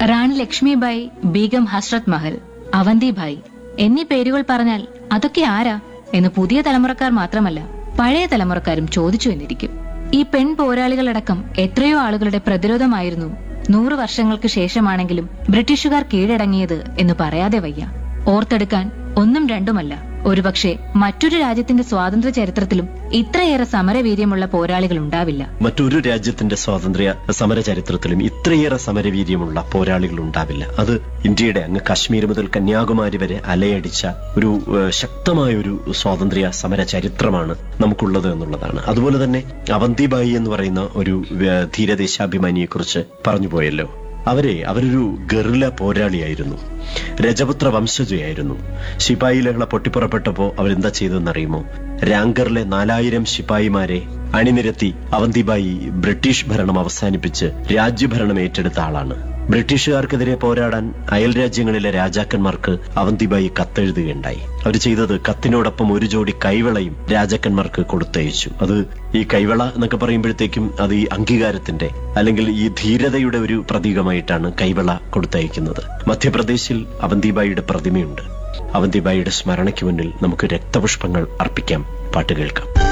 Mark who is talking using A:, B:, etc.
A: റാണി ലക്ഷ്മിബായി ബീഗം ഹസ്രത് മഹൽ അവന്തിഭായ് എന്നീ പേരുകൾ പറഞ്ഞാൽ അതൊക്കെ ആരാ എന്ന് പുതിയ തലമുറക്കാർ മാത്രമല്ല പഴയ തലമുറക്കാരും ചോദിച്ചു എന്നിരിക്കും ഈ പെൺ പോരാളികളടക്കം എത്രയോ ആളുകളുടെ പ്രതിരോധമായിരുന്നു നൂറ് വർഷങ്ങൾക്ക് ശേഷമാണെങ്കിലും ബ്രിട്ടീഷുകാർ കീഴടങ്ങിയത് എന്ന് പറയാതെ വയ്യ ഓർത്തെടുക്കാൻ ഒന്നും രണ്ടുമല്ല ഒരുപക്ഷെ മറ്റൊരു രാജ്യത്തിന്റെ സ്വാതന്ത്ര്യ ചരിത്രത്തിലും ഇത്രയേറെ സമരവീര്യമുള്ള പോരാളികൾ ഉണ്ടാവില്ല
B: മറ്റൊരു രാജ്യത്തിന്റെ സ്വാതന്ത്ര്യ സമര ചരിത്രത്തിലും ഇത്രയേറെ സമരവീര്യമുള്ള പോരാളികൾ ഉണ്ടാവില്ല അത് ഇന്ത്യയുടെ അങ്ങ് കാശ്മീർ മുതൽ കന്യാകുമാരി വരെ അലയടിച്ച ഒരു ഏഹ്, ശക്തമായ ഒരു സ്വാതന്ത്ര്യ സമര ചരിത്രമാണ് നമുക്കുള്ളത് എന്നുള്ളതാണ് അതുപോലെ തന്നെ അവന്തിബായി എന്ന് പറയുന്ന ഒരു ഏഹ്, ധീരദേശാഭിമാനിയെ കുറിച്ച് പറഞ്ഞു പോയല്ലോ അവരെ അവരൊരു ഗറില പോരാളിയായിരുന്നു രജപുത്ര വംശജയായിരുന്നു ശിപായി ലഹള പൊട്ടിപ്പുറപ്പെട്ടപ്പോ അവരെന്താ ചെയ്തതെന്നറിയുമോ രാങ്കറിലെ നാലായിരം ശിപായിമാരെ അണിനിരത്തി അവന്തിബായി ബ്രിട്ടീഷ് ഭരണം അവസാനിപ്പിച്ച് രാജ്യഭരണം ഏറ്റെടുത്ത ആളാണ് ബ്രിട്ടീഷുകാർക്കെതിരെ പോരാടാൻ അയൽ രാജ്യങ്ങളിലെ രാജാക്കന്മാർക്ക് അവന്തിബായി കത്തെഴുതുകയുണ്ടായി അവർ ചെയ്തത് കത്തിനോടൊപ്പം ഒരു ജോഡി കൈവളയും രാജാക്കന്മാർക്ക് കൊടുത്തയച്ചു അത് ഈ കൈവള എന്നൊക്കെ പറയുമ്പോഴത്തേക്കും അത് ഈ അംഗീകാരത്തിന്റെ അല്ലെങ്കിൽ ഈ ധീരതയുടെ ഒരു പ്രതീകമായിട്ടാണ് കൈവള കൊടുത്തയക്കുന്നത് മധ്യപ്രദേശിൽ അവന്തിബായിയുടെ പ്രതിമയുണ്ട് അവന്തിബായിയുടെ സ്മരണയ്ക്ക് മുന്നിൽ നമുക്ക് രക്തപുഷ്പങ്ങൾ അർപ്പിക്കാം പാട്ട് കേൾക്കാം